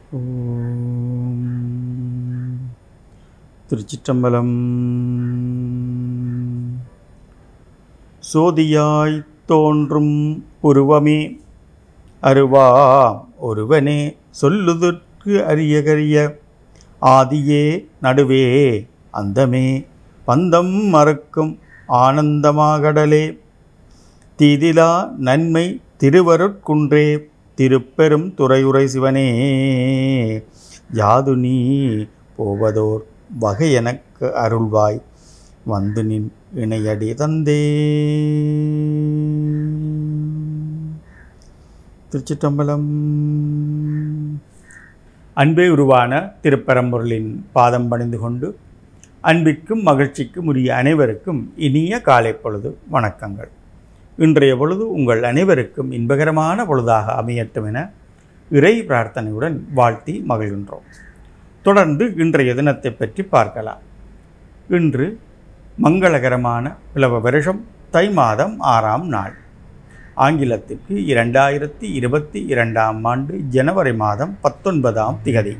ஓம் திருச்சிற்றம்பலம் சோதியாய் தோன்றும் உருவமே அருவா ஒருவனே சொல்லுதற்கு அரியகரிய ஆதியே நடுவே அந்தமே பந்தம் மறக்கும் ஆனந்தமாகடலே தீதிலா நன்மை திருவருட்குன்றே திருப்பெரும் துறையுரை சிவனே யாது நீ போவதோர் வகை எனக்கு அருள்வாய் வந்து நின் இணையடி தந்தே திருச்சிற்றம்பலம் அன்பே உருவான திருப்பரம்பொருளின் பாதம் பணிந்து கொண்டு அன்பிற்கும் மகிழ்ச்சிக்கும் உரிய அனைவருக்கும் இனிய காலை பொழுது வணக்கங்கள் இன்றைய பொழுது உங்கள் அனைவருக்கும் இன்பகரமான பொழுதாக அமையட்டும் என இறை பிரார்த்தனையுடன் வாழ்த்தி மகிழ்கின்றோம் தொடர்ந்து இன்றைய தினத்தை பற்றி பார்க்கலாம் இன்று மங்களகரமான பிளவ வருஷம் தை மாதம் ஆறாம் நாள் ஆங்கிலத்திற்கு இரண்டாயிரத்தி இருபத்தி இரண்டாம் ஆண்டு ஜனவரி மாதம் பத்தொன்பதாம் திகதி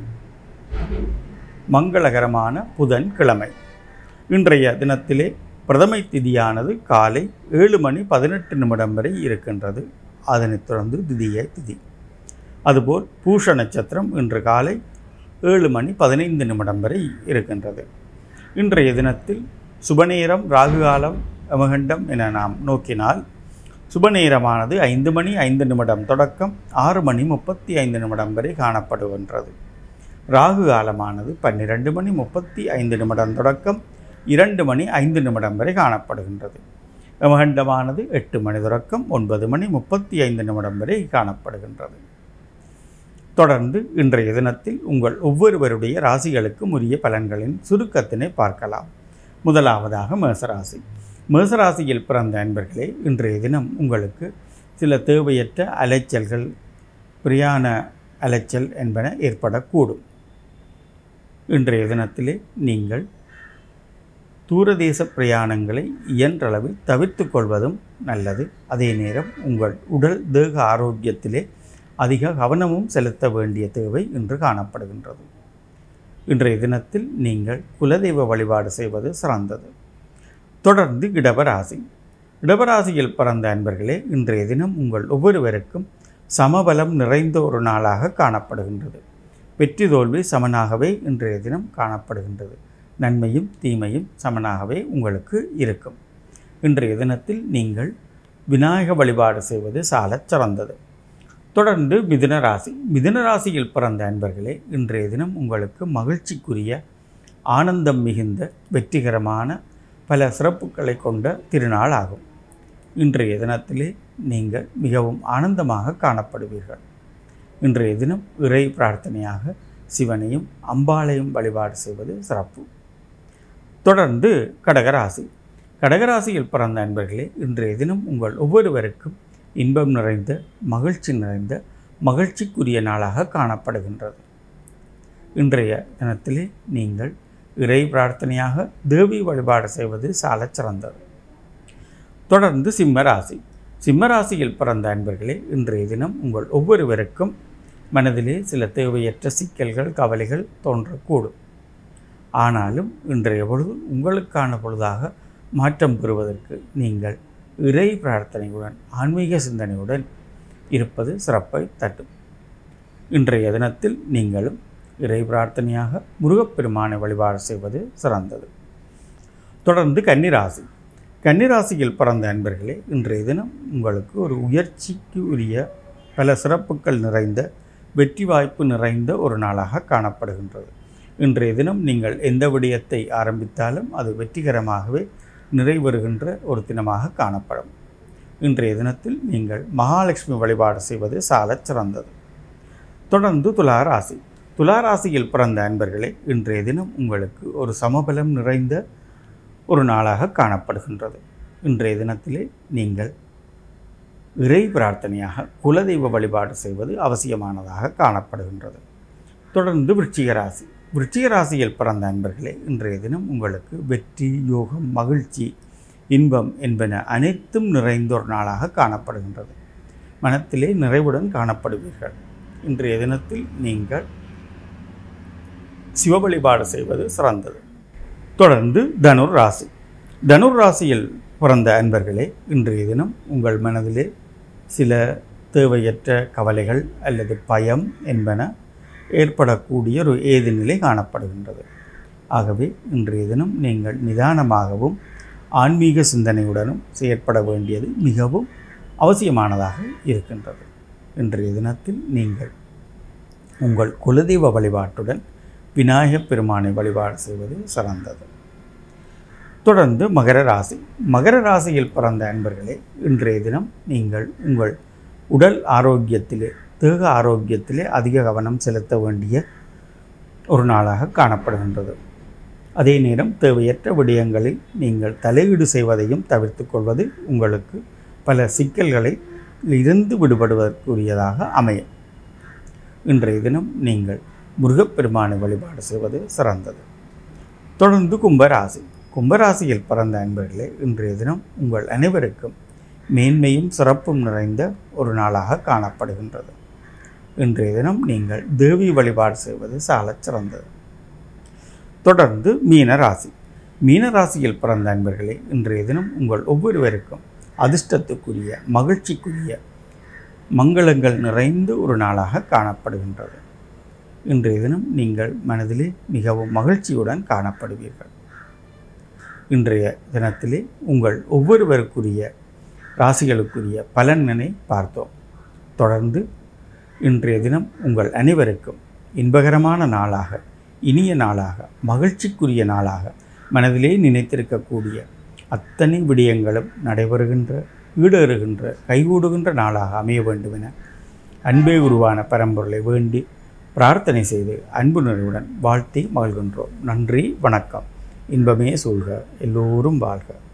மங்களகரமான புதன் கிழமை இன்றைய தினத்திலே பிரதமை திதியானது காலை ஏழு மணி பதினெட்டு நிமிடம் வரை இருக்கின்றது அதனைத் தொடர்ந்து திதிய திதி அதுபோல் பூஷ நட்சத்திரம் இன்று காலை ஏழு மணி பதினைந்து நிமிடம் வரை இருக்கின்றது இன்றைய தினத்தில் சுபநேரம் ராகுகாலம் யமகண்டம் என நாம் நோக்கினால் சுபநேரமானது ஐந்து மணி ஐந்து நிமிடம் தொடக்கம் ஆறு மணி முப்பத்தி ஐந்து நிமிடம் வரை காணப்படுகின்றது ராகு காலமானது பன்னிரண்டு மணி முப்பத்தி ஐந்து நிமிடம் தொடக்கம் இரண்டு மணி ஐந்து நிமிடம் வரை காணப்படுகின்றது யமகண்டமானது எட்டு மணி தொடக்கம் ஒன்பது மணி முப்பத்தி ஐந்து நிமிடம் வரை காணப்படுகின்றது தொடர்ந்து இன்றைய தினத்தில் உங்கள் ஒவ்வொருவருடைய ராசிகளுக்கும் உரிய பலன்களின் சுருக்கத்தினை பார்க்கலாம் முதலாவதாக மேசராசி மேசராசியில் பிறந்த அன்பர்களே இன்றைய தினம் உங்களுக்கு சில தேவையற்ற அலைச்சல்கள் பிரியாண அலைச்சல் என்பன ஏற்படக்கூடும் இன்றைய தினத்திலே நீங்கள் தூரதேச பிரயாணங்களை இயன்றளவில் தவிர்த்து கொள்வதும் நல்லது அதே நேரம் உங்கள் உடல் தேக ஆரோக்கியத்திலே அதிக கவனமும் செலுத்த வேண்டிய தேவை இன்று காணப்படுகின்றது இன்றைய தினத்தில் நீங்கள் குலதெய்வ வழிபாடு செய்வது சிறந்தது தொடர்ந்து இடபராசி இடபராசியில் பிறந்த அன்பர்களே இன்றைய தினம் உங்கள் ஒவ்வொருவருக்கும் சமபலம் நிறைந்த ஒரு நாளாக காணப்படுகின்றது வெற்றி தோல்வி சமனாகவே இன்றைய தினம் காணப்படுகின்றது நன்மையும் தீமையும் சமனாகவே உங்களுக்கு இருக்கும் இன்றைய தினத்தில் நீங்கள் விநாயக வழிபாடு செய்வது சாலச் சிறந்தது தொடர்ந்து மிதுன ராசி மிதுன ராசியில் பிறந்த அன்பர்களே இன்றைய தினம் உங்களுக்கு மகிழ்ச்சிக்குரிய ஆனந்தம் மிகுந்த வெற்றிகரமான பல சிறப்புகளை கொண்ட திருநாள் ஆகும் இன்றைய தினத்திலே நீங்கள் மிகவும் ஆனந்தமாக காணப்படுவீர்கள் இன்றைய தினம் இறை பிரார்த்தனையாக சிவனையும் அம்பாளையும் வழிபாடு செய்வது சிறப்பு தொடர்ந்து கடகராசி கடகராசியில் பிறந்த அன்பர்களே இன்றைய தினம் உங்கள் ஒவ்வொருவருக்கும் இன்பம் நிறைந்த மகிழ்ச்சி நிறைந்த மகிழ்ச்சிக்குரிய நாளாக காணப்படுகின்றது இன்றைய தினத்திலே நீங்கள் இறை பிரார்த்தனையாக தேவி வழிபாடு செய்வது சாலச் சிறந்தது தொடர்ந்து சிம்மராசி சிம்மராசியில் பிறந்த அன்பர்களே இன்றைய தினம் உங்கள் ஒவ்வொருவருக்கும் மனதிலே சில தேவையற்ற சிக்கல்கள் கவலைகள் தோன்றக்கூடும் ஆனாலும் இன்றைய பொழுது உங்களுக்கான பொழுதாக மாற்றம் பெறுவதற்கு நீங்கள் இறை பிரார்த்தனையுடன் ஆன்மீக சிந்தனையுடன் இருப்பது சிறப்பை தட்டும் இன்றைய தினத்தில் நீங்களும் இறை பிரார்த்தனையாக முருகப்பெருமானை வழிபாடு செய்வது சிறந்தது தொடர்ந்து கன்னிராசி கன்னிராசியில் பிறந்த அன்பர்களே இன்றைய தினம் உங்களுக்கு ஒரு உயர்ச்சிக்கு உரிய பல சிறப்புகள் நிறைந்த வெற்றி வாய்ப்பு நிறைந்த ஒரு நாளாக காணப்படுகின்றது இன்றைய தினம் நீங்கள் எந்த விடயத்தை ஆரம்பித்தாலும் அது வெற்றிகரமாகவே நிறைவேறுகின்ற ஒரு தினமாக காணப்படும் இன்றைய தினத்தில் நீங்கள் மகாலட்சுமி வழிபாடு செய்வது சாலச் சிறந்தது தொடர்ந்து துளாராசி துளாராசியில் பிறந்த அன்பர்களே இன்றைய தினம் உங்களுக்கு ஒரு சமபலம் நிறைந்த ஒரு நாளாக காணப்படுகின்றது இன்றைய தினத்திலே நீங்கள் இறை பிரார்த்தனையாக குலதெய்வ வழிபாடு செய்வது அவசியமானதாக காணப்படுகின்றது தொடர்ந்து விருச்சிக ராசி விருச்சிக ராசியில் பிறந்த அன்பர்களே இன்றைய தினம் உங்களுக்கு வெற்றி யோகம் மகிழ்ச்சி இன்பம் என்பன அனைத்தும் நிறைந்த ஒரு நாளாக காணப்படுகின்றது மனத்திலே நிறைவுடன் காணப்படுவீர்கள் இன்றைய தினத்தில் நீங்கள் சிவ வழிபாடு செய்வது சிறந்தது தொடர்ந்து தனுர் ராசி தனுர் ராசியில் பிறந்த அன்பர்களே இன்றைய தினம் உங்கள் மனதிலே சில தேவையற்ற கவலைகள் அல்லது பயம் என்பன ஏற்படக்கூடிய ஒரு ஏது நிலை காணப்படுகின்றது ஆகவே இன்றைய தினம் நீங்கள் நிதானமாகவும் ஆன்மீக சிந்தனையுடனும் செயற்பட வேண்டியது மிகவும் அவசியமானதாக இருக்கின்றது இன்றைய தினத்தில் நீங்கள் உங்கள் குலதெய்வ வழிபாட்டுடன் விநாயகப் பெருமானை வழிபாடு செய்வது சிறந்தது தொடர்ந்து மகர ராசி மகர ராசியில் பிறந்த அன்பர்களே இன்றைய தினம் நீங்கள் உங்கள் உடல் ஆரோக்கியத்திலே தேக ஆரோக்கியத்திலே அதிக கவனம் செலுத்த வேண்டிய ஒரு நாளாக காணப்படுகின்றது அதே நேரம் தேவையற்ற விடயங்களில் நீங்கள் தலையீடு செய்வதையும் தவிர்த்து கொள்வது உங்களுக்கு பல சிக்கல்களை இருந்து விடுபடுவதற்குரியதாக அமையும் இன்றைய தினம் நீங்கள் முருகப்பெருமானை வழிபாடு செய்வது சிறந்தது தொடர்ந்து கும்பராசி கும்பராசியில் பிறந்த அன்பர்களே இன்றைய தினம் உங்கள் அனைவருக்கும் மேன்மையும் சிறப்பும் நிறைந்த ஒரு நாளாக காணப்படுகின்றது இன்றைய தினம் நீங்கள் தேவி வழிபாடு செய்வது சாலச் சிறந்தது தொடர்ந்து மீன ராசி மீன ராசியில் பிறந்த அன்பர்களே இன்றைய தினம் உங்கள் ஒவ்வொருவருக்கும் அதிர்ஷ்டத்துக்குரிய மகிழ்ச்சிக்குரிய மங்களங்கள் நிறைந்த ஒரு நாளாக காணப்படுகின்றது இன்றைய தினம் நீங்கள் மனதிலே மிகவும் மகிழ்ச்சியுடன் காணப்படுவீர்கள் இன்றைய தினத்திலே உங்கள் ஒவ்வொருவருக்குரிய ராசிகளுக்குரிய பலன்களை பார்த்தோம் தொடர்ந்து இன்றைய தினம் உங்கள் அனைவருக்கும் இன்பகரமான நாளாக இனிய நாளாக மகிழ்ச்சிக்குரிய நாளாக மனதிலே நினைத்திருக்கக்கூடிய அத்தனை விடயங்களும் நடைபெறுகின்ற ஈடேறுகின்ற கைகூடுகின்ற நாளாக அமைய வேண்டும் என அன்பே உருவான பரம்பொருளை வேண்டி பிரார்த்தனை செய்து அன்பு நிறைவுடன் வாழ்த்தி மகிழ்கின்றோம் நன்றி வணக்கம் இன்பமே சூழ்க எல்லோரும் வாழ்க